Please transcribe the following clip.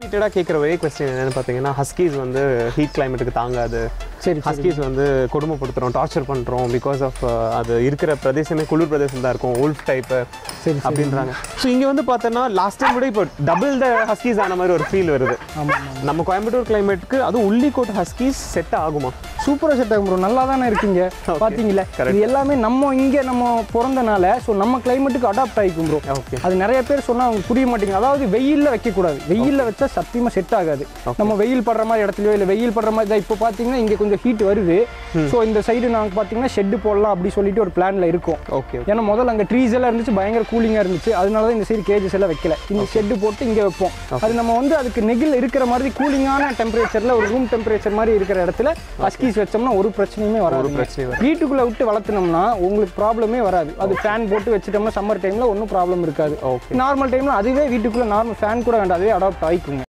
ரிப்பீட்டடாக கேட்குற ஒரே கொஸ்டின் என்னன்னு பார்த்தீங்கன்னா ஹஸ்கீஸ் வந்து ஹீட் கிளைமேட்டுக்கு தாங்காது சரி ஹஸ்கீஸ் வந்து கொடுமைப்படுத்துகிறோம் டார்ச்சர் பண்ணுறோம் பிகாஸ் ஆஃப் அது இருக்கிற பிரதேசமே குளிர் பிரதேசம் தான் இருக்கும் உல்ஃப் டைப்பு சரி அப்படின்றாங்க ஸோ இங்கே வந்து பார்த்தோன்னா லாஸ்ட் டைம் விட இப்போ டபுள் த ஹஸ்கீஸ் ஆன மாதிரி ஒரு ஃபீல் வருது ஆமாம் நம்ம கோயம்புத்தூர் கிளைமேட்டுக்கு அதுவும் உள்ளிக்கோட் ஹஸ்கீஸ் செட் ஆகுமா சூப்பராக செட் ஆகும் ப்ரோ நல்லா தானே இருக்கீங்க பார்த்தீங்களா correct. இது எல்லாமே நம்ம இங்கே நம்ம பிறந்தனால ஸோ நம்ம கிளைமேட்டுக்கு அடாப்ட் ஆகிக்கும் ப்ரோ ஓகே அது நிறைய பேர் சொன்னா அவங்க புரிய மாட்டேங்குது அதாவது வெயில்ல வைக்கக்கூடாது வெயில்ல வச்சா சத்தியமா செட் ஆகாது நம்ம வெயில் படுற மாதிரி இடத்துலயோ இல்லை வெயில் படுற மாதிரி தான் இப்போ பார்த்தீங்கன்னா இங்கே கொஞ்சம் ஹீட் வருது ஸோ இந்த சைடு நாங்கள் பார்த்தீங்கன்னா ஷெட்டு போடலாம் அப்படி சொல்லிட்டு ஒரு பிளான்ல இருக்கோம் ஓகே ஏன்னா முதல்ல அங்கே ட்ரீஸ் எல்லாம் இருந்துச்சு பயங்கர கூலிங்காக இருந்துச்சு அதனால தான் இந்த சைடு கேஜஸ் எல்லாம் வைக்கல இந்த ஷெட்டு போட்டு இங்கே வைப்போம் அது நம்ம வந்து அதுக்கு நெகில் இருக்கிற மாதிரி கூலிங்கான டெம்பரேச்சரில் ஒரு ரூம் டெம்பரேச்சர் மாதிரி இருக்கிற இடத்துல அஸ்கீஸ் வச்சோம்னா ஒரு பிரச்சனையுமே வராது பிரச்சனையும் வராது. வீட்டுக்குள்ளே விட்டு வளர்த்துனோம்னா உங்களுக்கு ப்ராப்ளமே வராது அது ஃபேன் போட்டு வச்சுட்டோம்னா சம்மர் டைமில் ஒன்றும் ப்ராப்ளம் இருக்காது ஓகே நார்மல் டைமில் அதுவே வீட்டுக்குள்ளே நார்மல் ஃபேன் கூட வேண்டாம் அதுவே அடாப்ட் ஆகிக்குங்க